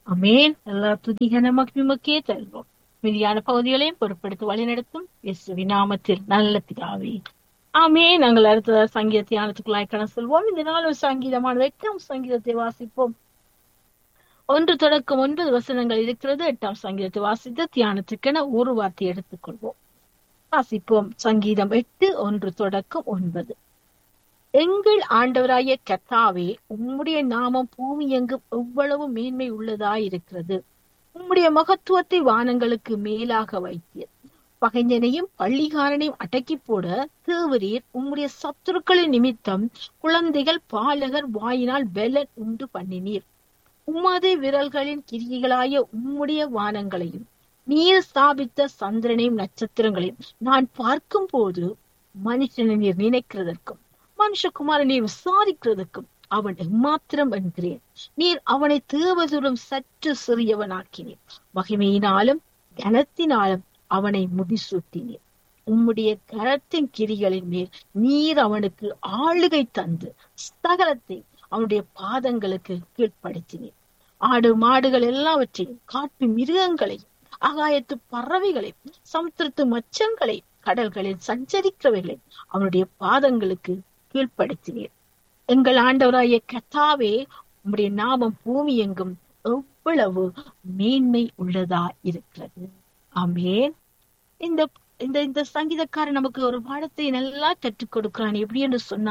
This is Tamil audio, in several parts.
அமேன் எல்லா துதிகன மகிழ்ச்சியுமக்கே தருவோம் மீதியான பகுதிகளையும் பொறுப்படுத்தி வழிநடத்தும் இயேசுவி நாமத்தில் நல்ல பிதாவே ஆமே நாங்கள் அடுத்த சங்கீத தியானத்துக்குள்ளாய் கண செல்வோம் இந்த நாள் ஒரு சங்கீதமான எட்டாம் சங்கீதத்தை வாசிப்போம் ஒன்று தொடக்கம் ஒன்பது வசனங்கள் இருக்கிறது எட்டாம் சங்கீதத்தை வாசித்து தியானத்துக்கென ஒரு வார்த்தை எடுத்துக்கொள்வோம் வாசிப்போம் சங்கீதம் எட்டு ஒன்று தொடக்கம் ஒன்பது எங்கள் ஆண்டவராய கத்தாவே உம்முடைய நாமம் பூமி எங்கும் எவ்வளவு மேன்மை உள்ளதாயிருக்கிறது உம்முடைய மகத்துவத்தை வானங்களுக்கு மேலாக வைத்தீர் பகைஞனையும் பள்ளிகாரனையும் அடக்கி போட தேவரீர் உம்முடைய சத்துருக்களின் நிமித்தம் குழந்தைகள் பாலகர் வாயினால் பெலன் உண்டு பண்ணினீர் உமது விரல்களின் கிரிகளாய உம்முடைய வானங்களையும் நீர் ஸ்தாபித்த சந்திரனையும் நட்சத்திரங்களையும் நான் பார்க்கும் போது மனுஷனை நீர் நினைக்கிறதற்கும் மனுஷகுமார நீர் விசாரிக்கிறதுக்கும் அவன் எம்மாத்திரம் என்கிறேன் நீர் அவனை தேவதூரம் சற்று சிறியவனாக்கினீர் மகிமையினாலும் கனத்தினாலும் அவனை முடிசூட்டினீர் உம்முடைய கரத்தின் கிரிகளின் மேல் நீர் அவனுக்கு ஆளுகை தந்து ஸ்தகலத்தை அவனுடைய பாதங்களுக்கு கீழ்ப்படுத்தினீர் ஆடு மாடுகள் எல்லாவற்றையும் காட்டு மிருகங்களையும் ஆகாயத்து பறவைகளை சமுத்திரத்து மச்சங்களை கடல்களில் சஞ்சரிக்கிறவைகளை அவனுடைய பாதங்களுக்கு கீழ்ப்படுத்தினீர் எங்கள் ஆண்டவராய கத்தாவே உம்முடைய நாமம் பூமி எங்கும் எவ்வளவு மேன்மை உள்ளதா இருக்கிறது ஆமேன் இந்த இந்த இந்த சங்கீதக்காரன் நமக்கு ஒரு பாடத்தை நல்லா கற்றுக் கொடுக்கிறான் எப்படி என்று சொன்னா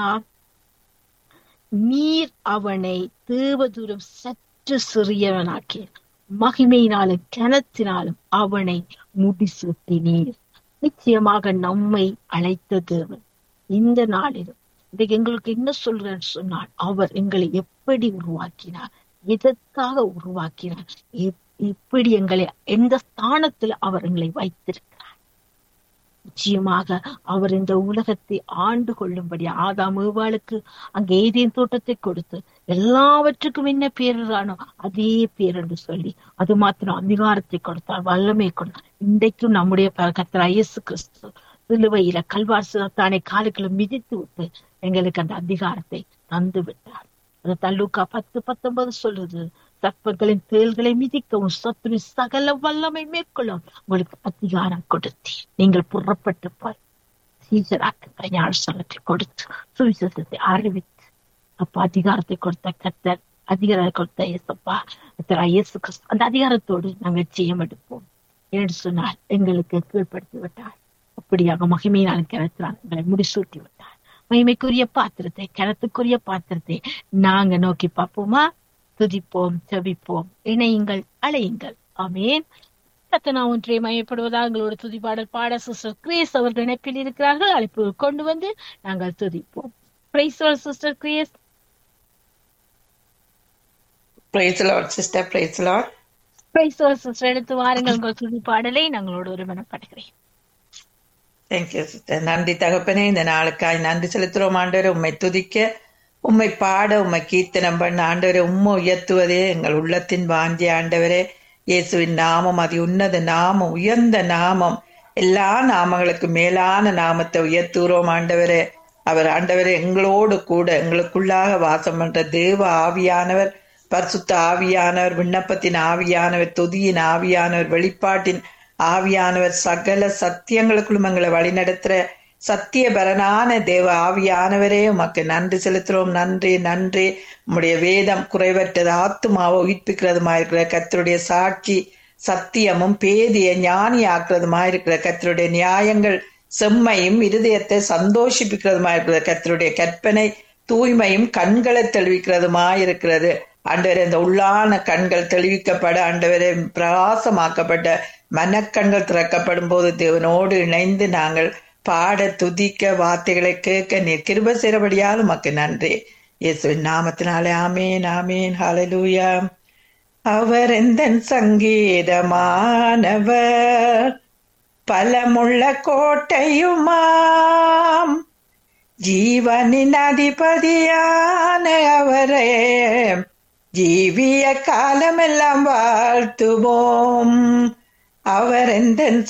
நீர் அவனை தேவதூரம் சற்று சிறியவனாக்கி மகிமையினாலும் கனத்தினாலும் அவனை முடிசூட்டினீர் நிச்சயமாக நம்மை அழைத்த தேவன் இந்த நாளிலும் இன்றைக்கு எங்களுக்கு என்ன சொல்றேன்னு சொன்னால் அவர் எங்களை எப்படி உருவாக்கினார் எதற்காக உருவாக்கினார் எப்படி எங்களை எந்த ஸ்தானத்தில் அவர் எங்களை வைத்திருக்கிறார் நிச்சயமாக அவர் இந்த உலகத்தை ஆண்டு கொள்ளும்படி ஆதாம் ஏவாளுக்கு அங்க ஏதேன் தோட்டத்தை கொடுத்து எல்லாவற்றுக்கும் என்ன பேரானோ அதே பேர் என்று சொல்லி அது மாத்திரம் அதிகாரத்தை கொடுத்தார் வல்லமை கொடுத்தார் இன்றைக்கும் நம்முடைய கத்தரா இயேசு கிறிஸ்து சிலுவையில கல்வார் தானே காலுக்குள்ள மிதித்து விட்டு எங்களுக்கு அந்த அதிகாரத்தை தந்து விட்டார் அது தல்லூக்கா பத்து பத்தொன்பது சொல்லுது சர்ப்பங்களின் தேல்களை மிதிக்கவும் சத்துரு சகல வல்லமை மேற்கொள்ளும் உங்களுக்கு அதிகாரம் கொடுத்து நீங்கள் புறப்பட்டு போய் சீசராக்கு ஞானஸ்தலத்தை கொடுத்து சுவிசேஷத்தை அறிவித்து அப்ப அதிகாரத்தை கொடுத்த கத்தர் அதிகாரம் கொடுத்த இயேசப்பா இயேசு அந்த அதிகாரத்தோடு நாங்கள் செய்யம் எடுப்போம் என்று சொன்னால் எங்களுக்கு கீழ்ப்படுத்தி விட்டார் அப்படியாக மகிமையினால் கிணத்தினால் எங்களை முடிசூட்டி விட்டார் மகிமைக்குரிய பாத்திரத்தை கிணத்துக்குரிய பாத்திரத்தை நாங்க நோக்கி பார்ப்போமா துதிப்போம் செவிப்போம் இணையுங்கள் அலையுங்கள் ஆமேன் கத்தனா ஒன்றை மயப்படுவதாக எங்களோட துதி பாடல் பாட சிஸ்டர் கிரேஸ் அவர்கள் இணைப்பில் இருக்கிறார்கள் அழைப்பு கொண்டு வந்து நாங்கள் துதிப்போம் praise sister Grace praise Lord sister praise Lord praise sister எடுத்து வாருங்கள் உங்கள் துதி பாடலை நாங்களோட ஒருமனப்படுகிறேன் தேங்க்யூ சிஸ்டர் நன்றி தகப்பனே இந்த நாளுக்காய் நன்றி செலுத்துறோம் ஆண்டவரை உண்மை துதிக்க உம்மை பாட உம்மை கீர்த்தனம் பண்ண ஆண்டவரை உம்மை உயர்த்துவதே எங்கள் உள்ளத்தின் வாஞ்சி ஆண்டவரே இயேசுவின் நாமம் அது உன்னத நாமம் உயர்ந்த நாமம் எல்லா நாமங்களுக்கு மேலான நாமத்தை உயர்த்துகிறோம் ஆண்டவரே அவர் ஆண்டவரே எங்களோடு கூட எங்களுக்குள்ளாக வாசம் பண்ற தேவ ஆவியானவர் பரிசுத்த ஆவியானவர் விண்ணப்பத்தின் ஆவியானவர் துதியின் ஆவியானவர் வெளிப்பாட்டின் ஆவியானவர் சகல சத்தியங்களுக்குள்ளும் எங்களை வழிநடத்துற சத்திய பரனான தேவ ஆவியானவரே உமக்கு நன்றி செலுத்துறோம் நன்றி நன்றி உம்முடைய வேதம் குறைவற்றது ஆத்துமாவை உயிர்ப்பிக்கிறதுமா இருக்கிற கத்தருடைய சாட்சி சத்தியமும் பேதிய ஞானி ஆக்குறதுமா இருக்கிற கத்தருடைய நியாயங்கள் செம்மையும் இருதயத்தை சந்தோஷிப்பிக்கிறதுமா இருக்கிற கத்தருடைய கற்பனை தூய்மையும் கண்களை தெளிவிக்கிறதுமா இருக்கிறது ஆண்டவரே இந்த உள்ளான கண்கள் தெளிவிக்கப்பட ஆண்டவரே பிரகாசமாக்கப்பட்ட மனக்கண்கள் திறக்கப்படும் போது தேவனோடு இணைந்து நாங்கள் பாட துதிக்க வார்த்தைகளை கேட்க நீர் கிருப செய்கிறபடியால் உமக்கு நன்றி இயேசுவின் நாமத்தினாலே ஆமேன் ஆமேன் ஹalleluya அவர் எந்த சங்கீதமானவர் பலமுள்ள கோட்டையுமாம் ஜீவனின் அதிபதியான அவரே ஜீவிய காலமெல்லாம் வாழ்த்துவோம் அவர் எந்த